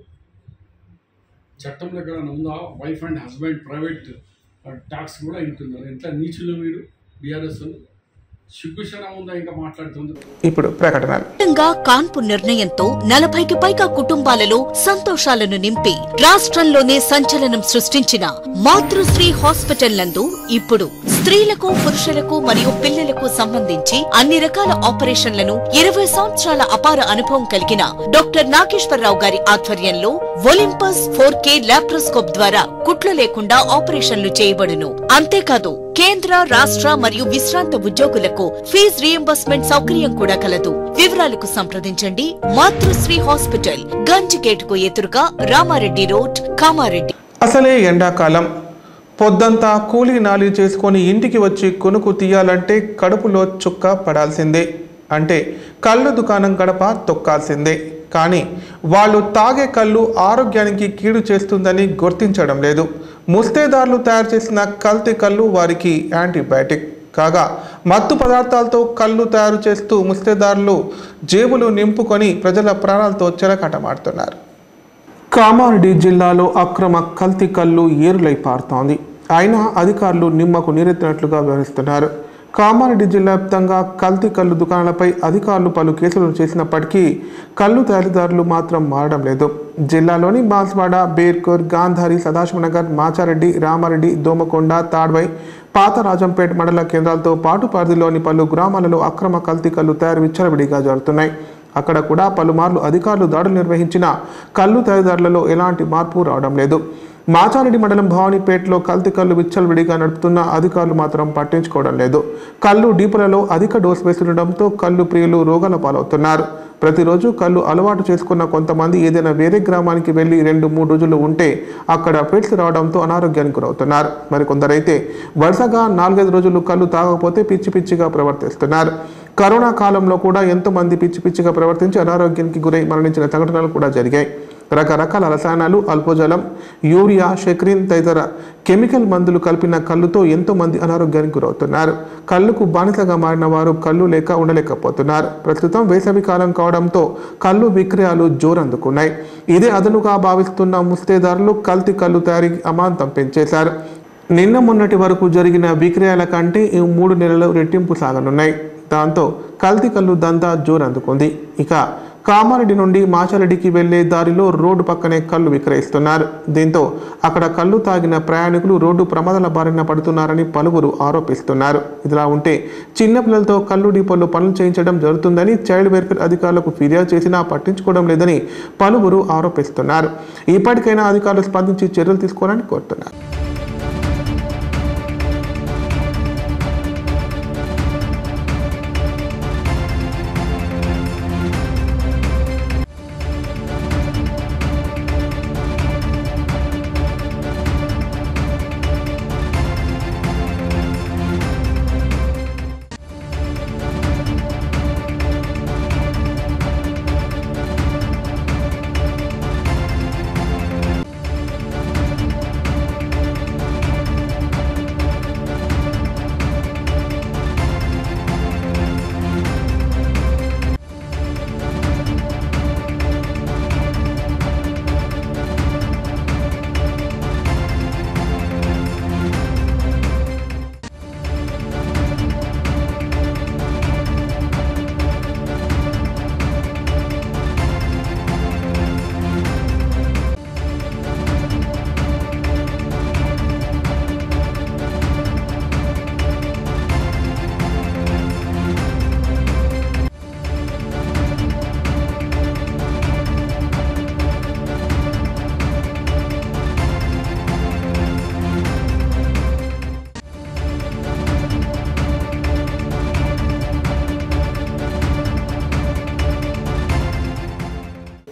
చట్టంలో ఎక్కడైనా ఉందా wife and husband private tax కూడా వింటున్నారు ఎంత నీచులు మీరు బీఆర్ఎస్ సిగ్గుశనం ఉందా ఇంకా మాట్లాడుతుంది ఇప్పుడు ప్రకటనలు మొత్తంగా కాన్పు నిర్ణయంతో నలభైకి పైగా కుటుంబాలలో సంతోషాలను నింపి రాష్ట్రంలోనే సంచలనం సృష్టించిన మాతృశ్రీ హాస్పిటల్ నందు ఇప్పుడు స్త్రీలకు పురుషులకు మరియు పిల్లలకు సంబంధించి అన్ని రకాల ఆపరేషన్లను ఇరవై సంవత్సరాల అపార అనుభవం కలిగిన డాక్టర్ నాగేశ్వరరావు గారి ఆధ్వర్యంలో ఒలింపస్ ఫోర్ కే లాప్రోస్కోప్ ద్వారా కుట్లు లేకుండా ఆపరేషన్లు చేయబడును అంతేకాదు కేంద్ర రాష్ట్ర మరియు విశ్రాంత ఉద్యోగులకు ఫీజ్ రియంబర్స్మెంట్ సౌకర్యం కూడా కలదు వివరాలకు సంప్రదించండి మాతృశ్రీ హాస్పిటల్ గంజిగేటుకు ఎదురుగా రామారెడ్డి రోడ్ కామారెడ్డి అసలే ఎండాకాలం పొద్దంతా కూలీ నాలి చేసుకొని ఇంటికి వచ్చి కొనుక్కు తీయాలంటే కడుపులో చుక్క పడాల్సిందే అంటే కళ్ళు దుకాణం గడప తొక్కాల్సిందే కానీ వాళ్ళు తాగే కళ్ళు ఆరోగ్యానికి కీడు చేస్తుందని గుర్తించడం లేదు ముస్తేదారులు తయారు చేసిన కల్తీ కళ్ళు వారికి యాంటీబయాటిక్ కాగా మత్తు పదార్థాలతో కళ్ళు తయారు చేస్తూ ముస్తేదారులు జేబులు నింపుకొని ప్రజల ప్రాణాలతో చెలకటమాడుతున్నారు కామారెడ్డి జిల్లాలో అక్రమ కల్తీ కళ్ళు ఏరులై పారుతోంది అయినా అధికారులు నిమ్మకు నీరెత్తినట్లుగా వ్యవహరిస్తున్నారు కామారెడ్డి జిల్లా వ్యాప్తంగా కల్తీ కళ్ళు దుకాణాలపై అధికారులు పలు కేసులు చేసినప్పటికీ కళ్ళు తయారీదారులు మాత్రం మారడం లేదు జిల్లాలోని బాన్స్వాడ బేర్కూర్ గాంధారి సదాశివనగర్ మాచారెడ్డి రామారెడ్డి దోమకొండ తాడ్వై పాత రాజంపేట మండల కేంద్రాలతో పాటు పరిధిలోని పలు గ్రామాలలో అక్రమ కల్తీ కళ్ళు తయారు విచ్చలవిడిగా జరుగుతున్నాయి అక్కడ కూడా పలుమార్లు అధికారులు దాడులు నిర్వహించినా కళ్ళు తయారీదారులలో ఎలాంటి మార్పు రావడం లేదు మాచారెడ్డి మండలం భవానీపేటలో కల్తీ కళ్ళు విచ్చలవిడిగా నడుపుతున్న అధికారులు మాత్రం పట్టించుకోవడం లేదు కళ్ళు డీపులలో అధిక డోసు వేస్తుండటంతో కళ్ళు ప్రియులు రోగాల పాలవుతున్నారు ప్రతిరోజు కళ్ళు అలవాటు చేసుకున్న కొంతమంది ఏదైనా వేరే గ్రామానికి వెళ్ళి రెండు మూడు రోజులు ఉంటే అక్కడ ఫిట్స్ రావడంతో అనారోగ్యానికి గురవుతున్నారు మరికొందరైతే వరుసగా నాలుగైదు రోజులు కళ్ళు తాగకపోతే పిచ్చి పిచ్చిగా ప్రవర్తిస్తున్నారు కరోనా కాలంలో కూడా ఎంతో మంది పిచ్చి పిచ్చిగా ప్రవర్తించి అనారోగ్యానికి గురై మరణించిన సంఘటనలు కూడా జరిగాయి రకరకాల రసాయనాలు అల్పోజలం యూరియా షెక్రిన్ తదితర కెమికల్ మందులు కలిపిన కళ్ళుతో ఎంతో మంది అనారోగ్యానికి గురవుతున్నారు కళ్ళుకు బానిసగా మారిన వారు కళ్ళు లేక ఉండలేకపోతున్నారు ప్రస్తుతం వేసవి కాలం కావడంతో కళ్ళు విక్రయాలు జోరందుకున్నాయి ఇదే అదనుగా భావిస్తున్న ముస్తేదారులు కల్తీ కళ్ళు తయారీ అమాంతం పెంచేశారు నిన్న మొన్నటి వరకు జరిగిన విక్రయాల కంటే ఈ మూడు నెలలు రెట్టింపు సాగనున్నాయి దాంతో కల్తీ కళ్ళు దందా జోరందుకుంది ఇక కామారెడ్డి నుండి మాచారెడ్డికి వెళ్లే దారిలో రోడ్డు పక్కనే కళ్ళు విక్రయిస్తున్నారు దీంతో అక్కడ కళ్ళు తాగిన ప్రయాణికులు రోడ్డు ప్రమాదాల బారిన పడుతున్నారని పలువురు ఆరోపిస్తున్నారు ఇదిలా ఉంటే చిన్నపిల్లలతో కళ్ళు డిపోల్లో పనులు చేయించడం జరుగుతుందని చైల్డ్ వెల్ఫేర్ అధికారులకు ఫిర్యాదు చేసినా పట్టించుకోవడం లేదని పలువురు ఆరోపిస్తున్నారు ఇప్పటికైనా అధికారులు స్పందించి చర్యలు తీసుకోవాలని కోరుతున్నారు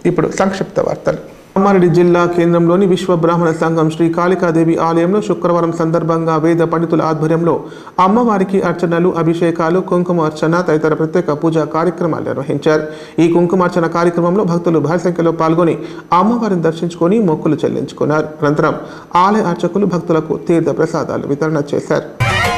ఇప్పుడు సంక్షిప్త వార్తలు కామారెడ్డి జిల్లా కేంద్రంలోని విశ్వ బ్రాహ్మణ సంఘం శ్రీ కాళికాదేవి ఆలయంలో శుక్రవారం సందర్భంగా వేద పండితుల ఆధ్వర్యంలో అమ్మవారికి అర్చనలు అభిషేకాలు కుంకుమార్చన తదితర ప్రత్యేక పూజా కార్యక్రమాలు నిర్వహించారు ఈ కుంకుమార్చన కార్యక్రమంలో భక్తులు భారీ సంఖ్యలో పాల్గొని అమ్మవారిని దర్శించుకొని మొక్కులు చెల్లించుకున్నారు అనంతరం ఆలయ అర్చకులు భక్తులకు తీర్థ ప్రసాదాలు వితరణ చేశారు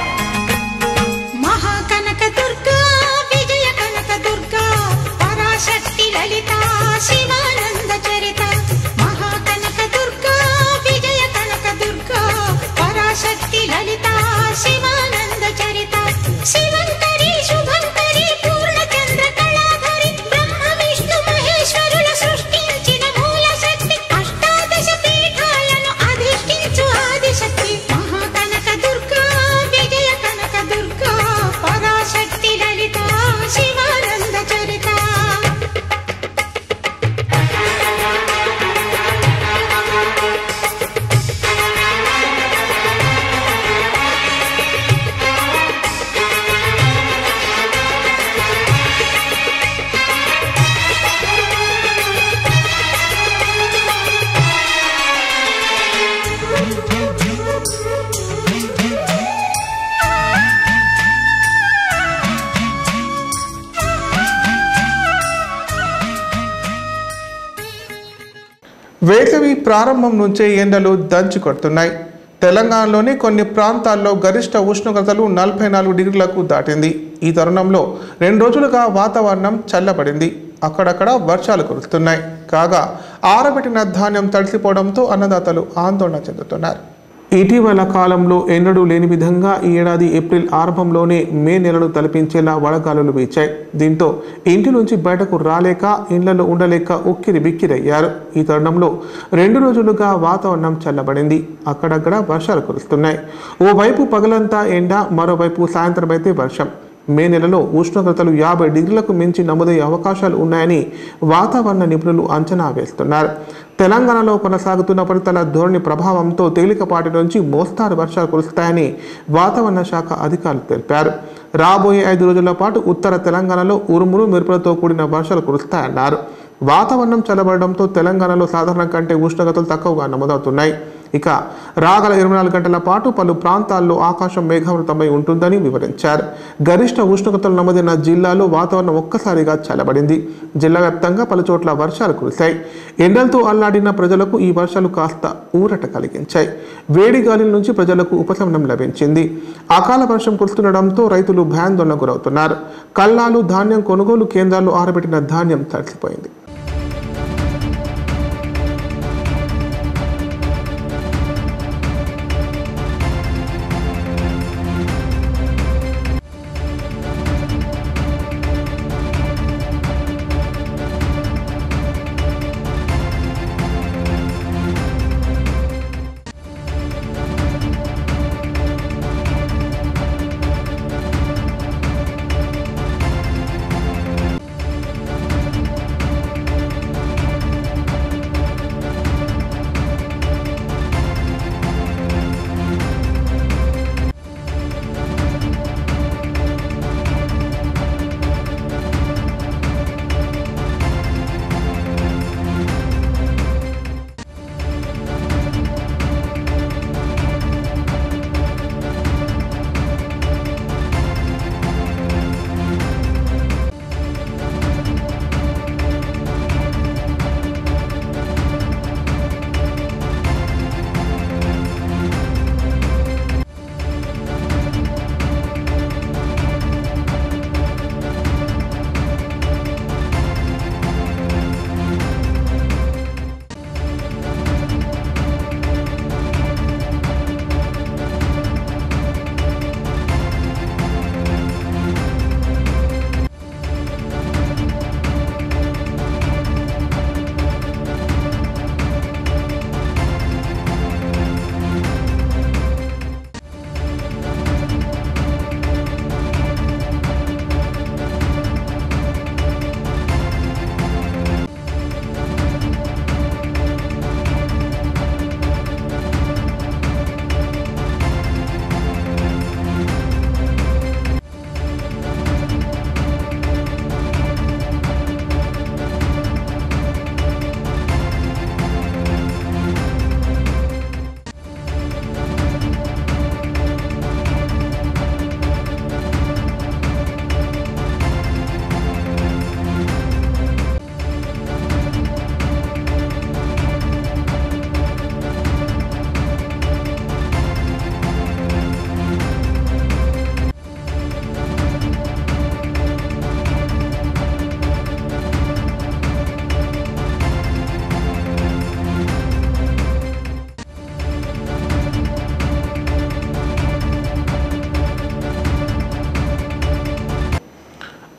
మహాకనక దుర్గా విజయ కనక దుర్గా పరాశక్తి లలిత శివానంద చరిత మహాకనక దుర్గా విజయ కనక దుర్గా పరాశక్తి లలిత శివానంద చరిత శివంకరి శుభంకరి పూర్ణచంద్ర కళాధరి బ్రహ్మ విష్ణు మహేశ్వరుల సృష్టించిన మూల శక్తి అష్టాదశ పీఠాలను అధిష్ఠించు ఆదిశక్తి మహాకనక దుర్గా విజయ కనక దుర్గా పరాశక్తి లలిత శివానంద చరిత వేసవి ప్రారంభం నుంచే ఎండలు దంచి కొడుతున్నాయి తెలంగాణలోని కొన్ని ప్రాంతాల్లో గరిష్ట ఉష్ణోగ్రతలు నలభై నాలుగు డిగ్రీలకు దాటింది ఈ తరుణంలో రెండు రోజులుగా వాతావరణం చల్లబడింది అక్కడక్కడ వర్షాలు కురుస్తున్నాయి కాగా ఆరబెట్టిన ధాన్యం తడిసిపోవడంతో అన్నదాతలు ఆందోళన చెందుతున్నారు ఇటీవల కాలంలో ఎన్నడూ లేని విధంగా ఈ ఏడాది ఏప్రిల్ ఆరంభంలోనే మే నెలను తలపించేలా వడగాలులు వీచాయి దీంతో ఇంటి నుంచి బయటకు రాలేక ఇళ్లలో ఉండలేక ఉక్కిరి బిక్కిరయ్యారు ఈ తరుణంలో రెండు రోజులుగా వాతావరణం చల్లబడింది అక్కడక్కడ వర్షాలు కురుస్తున్నాయి ఓవైపు పగలంతా ఎండ మరోవైపు సాయంత్రం అయితే వర్షం మే నెలలో ఉష్ణోగ్రతలు యాభై డిగ్రీలకు మించి నమోదయ్యే అవకాశాలు ఉన్నాయని వాతావరణ నిపుణులు అంచనా వేస్తున్నారు తెలంగాణలో కొనసాగుతున్న ఉపరితల ధోరణి ప్రభావంతో తేలికపాటి నుంచి మోస్తారు వర్షాలు కురుస్తాయని వాతావరణ శాఖ అధికారులు తెలిపారు రాబోయే ఐదు రోజుల పాటు ఉత్తర తెలంగాణలో ఉరుములు మెరుపులతో కూడిన వర్షాలు కురుస్తాయన్నారు వాతావరణం చల్లబడడంతో తెలంగాణలో సాధారణ కంటే ఉష్ణోగ్రతలు తక్కువగా నమోదవుతున్నాయి ఇక రాగల ఇరవై నాలుగు గంటల పాటు పలు ప్రాంతాల్లో ఆకాశం మేఘావృతమై ఉంటుందని వివరించారు గరిష్ట ఉష్ణోగ్రతలు నమోదైన జిల్లాలో వాతావరణం ఒక్కసారిగా చల్లబడింది జిల్లా వ్యాప్తంగా పలు చోట్ల వర్షాలు కురిశాయి ఎండలతో అల్లాడిన ప్రజలకు ఈ వర్షాలు కాస్త ఊరట కలిగించాయి వేడి గాలుల నుంచి ప్రజలకు ఉపశమనం లభించింది అకాల వర్షం కురుస్తుండడంతో రైతులు భయాందోళనకు గురవుతున్నారు కల్లాలు ధాన్యం కొనుగోలు కేంద్రాల్లో ఆరబెట్టిన ధాన్యం తడిసిపోయింది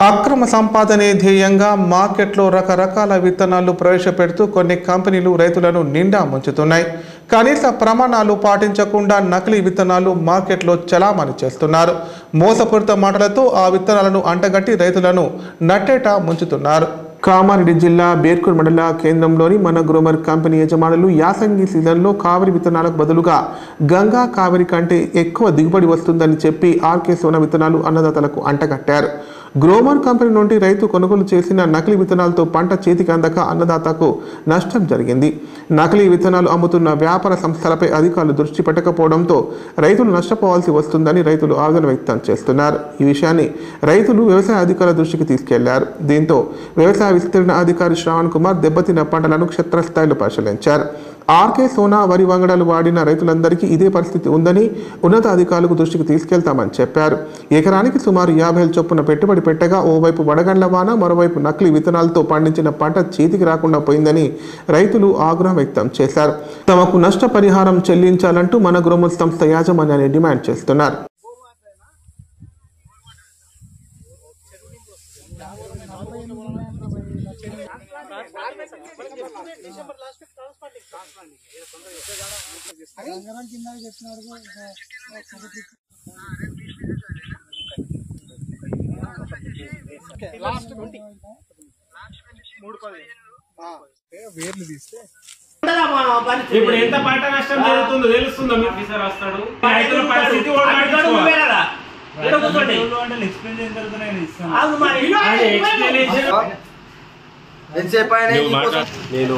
అక్రమ సంపాదనే ధ్యేయంగా మార్కెట్లో రకరకాల విత్తనాలు ప్రవేశపెడుతూ కొన్ని కంపెనీలు రైతులను నిండా ముంచుతున్నాయి కనీస ప్రమాణాలు పాటించకుండా నకిలీ విత్తనాలు మార్కెట్లో చలామణి చేస్తున్నారు మోసపూరిత మాటలతో ఆ విత్తనాలను అంటగట్టి రైతులను నట్టేట ముంచుతున్నారు కామారెడ్డి జిల్లా బేర్కూర్ మండల కేంద్రంలోని మన గ్రోమర్ కంపెనీ యజమానులు యాసంగి సీజన్లో కావిరి విత్తనాలకు బదులుగా గంగా కావిరి కంటే ఎక్కువ దిగుబడి వస్తుందని చెప్పి ఆర్కే సోన విత్తనాలు అన్నదాతలకు అంటగట్టారు గ్రోమర్ కంపెనీ నుండి రైతు కొనుగోలు చేసిన నకిలీ విత్తనాలతో పంట చేతికి అందక అన్నదాతకు నష్టం జరిగింది నకిలీ విత్తనాలు అమ్ముతున్న వ్యాపార సంస్థలపై అధికారులు దృష్టి పెట్టకపోవడంతో రైతులు నష్టపోవాల్సి వస్తుందని రైతులు ఆవేదన వ్యక్తం చేస్తున్నారు ఈ విషయాన్ని రైతులు వ్యవసాయ అధికారుల దృష్టికి తీసుకెళ్లారు దీంతో వ్యవసాయ విస్తీర్ణ అధికారి శ్రావణ్ కుమార్ దెబ్బతిన్న పంటలను క్షేత్రస్థాయిలో పరిశీలించారు ఆర్కే సోనా వరి వంగడాలు వాడిన రైతులందరికీ ఇదే పరిస్థితి ఉందని ఉన్నత అధికారులకు దృష్టికి తీసుకెళ్తామని చెప్పారు ఎకరానికి సుమారు యాభై వేల చొప్పున పెట్టుబడి పెట్టగా ఓవైపు వడగండ్ల వాన మరోవైపు నకిలీ విత్తనాలతో పండించిన పంట చేతికి రాకుండా పోయిందని రైతులు ఆగ్రహం వ్యక్తం చేశారు తమకు నష్టపరిహారం చెల్లించాలంటూ మన గ్రోమల్ సంస్థ యాజమాన్యాన్ని డిమాండ్ చేస్తున్నారు ఇప్పుడు ఎంత పంట నష్టం జరుగుతుందో తెలుస్తుందో మీకు ఈసారి వస్తాడు రైతుల పరిస్థితి కూడా పట్టించుకోవాలి. ఆగు మరి. అది explanation. నేను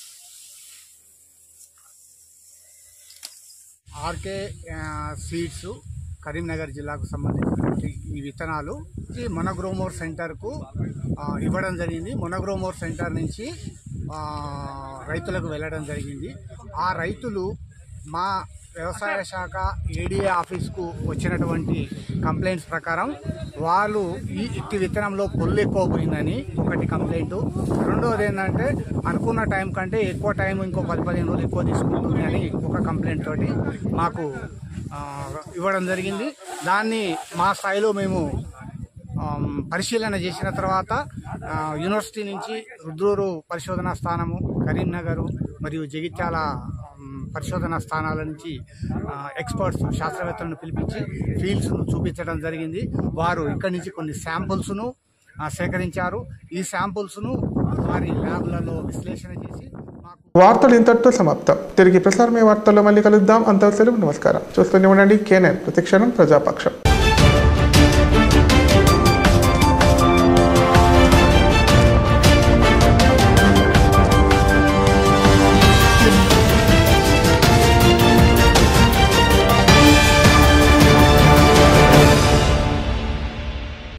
ఆర్కే సీడ్స్ కరీంనగర్ జిల్లాకు సంబంధించినటువంటి ఈ విత్తనాలు ఈ మొనగ్రోమోర్ సెంటర్కు ఆ, ఇవ్వడం జరిగింది మొనగ్రోమోర్ సెంటర్ నుంచి ఆ, రైతులకు వెళ్ళడం జరిగింది ఆ రైతులు మా వ్యవసాయ శాఖ ఏడీఏ ఆఫీస్కు వచ్చినటువంటి కంప్లైంట్స్ ప్రకారం వాళ్ళు ఈ ఇట్టి విత్తనంలో పొల్లు ఎక్కువ పోయిందని ఒకటి కంప్లైంట్ రెండవది ఏంటంటే అనుకున్న టైం కంటే ఎక్కువ టైం ఇంకో పది పదిహేను రోజులు ఎక్కువ తీసుకుంటుంది అని ఒక కంప్లైంట్ తోటి మాకు ఆ, ఇవ్వడం జరిగింది దాన్ని మా స్థాయిలో మేము ఆమ్, పరిశీలన చేసిన తర్వాత ఆ, యూనివర్సిటీ నుంచి రుద్రూరు పరిశోధనా స్థానము కరీంనగర్ మరియు జగిత్యాల ఆమ్, పరిశోధనా స్థానాల నుంచి ఆ, ఎక్స్పర్ట్స్ శాస్త్రవేత్తలను పిలిపించి ఫీల్డ్స్ను చూపించడం జరిగింది వారు ఇక్కడి నుంచి కొన్ని శాంపుల్స్ను ఆ, సేకరించారు ఈ శాంపుల్స్ను వారి ల్యాబ్లలో విశ్లేషణ చేసి మాకు వార్తలు ఇంతటితో సమాప్తం తిరిగి ప్రసారమే వార్తల్లో మళ్ళీ కలుద్దాం అంత సెలవు నమస్కారం చూస్తూనే ఉండండి కేనన్ ప్రతిక్షణం ప్రజాపక్షం